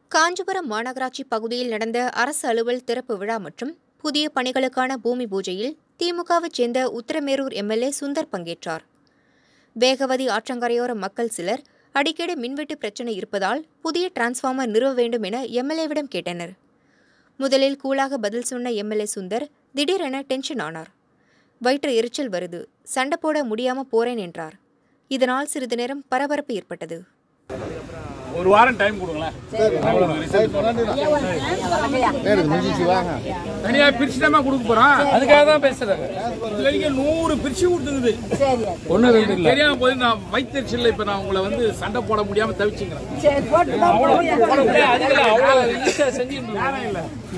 காஞ்சிபுரம் மாநகராட்சி பகுதியில் நடந்த அரசு அலுவல் திறப்பு விழா மற்றும் புதிய பணிகளுக்கான பூமி பூஜையில் திமுகவைச் சேர்ந்த உத்தரமேரூர் எம்எல்ஏ சுந்தர் பங்கேற்றார் வேகவதி ஆற்றங்கரையோர மக்கள் சிலர் அடிக்கடி மின்வெட்டு பிரச்சினை இருப்பதால் புதிய டிரான்ஸ்ஃபார்மர் நிறுவ வேண்டும் என எம்எல்ஏவிடம் கேட்டனர் முதலில் கூலாக பதில் சொன்ன எம்எல்ஏ சுந்தர் திடீரென டென்ஷன் ஆனார் வயிற்று எரிச்சல் வருது சண்டை போட முடியாம போறேன் என்றார் இதனால் சிறிது நேரம் பரபரப்பு ஏற்பட்டது ஒரு வாரம் டைம் கொடுங்களேன் நேருக்கு முடிஞ்சிச்சு வாங்க தனியா பிரிச்சு தான் கொடுக்க போறோம் அதுக்காக தான் பேசுறாங்க இது வரைக்கும் நூறு பிரிச்சு கொடுத்துருக்குது ஒண்ணு ரெண்டு எனக்கு தெரியாம போது நான் வைத்தறிச்சல்ல இப்ப நான் உங்களை வந்து சண்டை போட முடியாம தவிச்சுக்கிறேன் அதுக்கு அவ்வளவு ஈஸியா செஞ்சுட்டு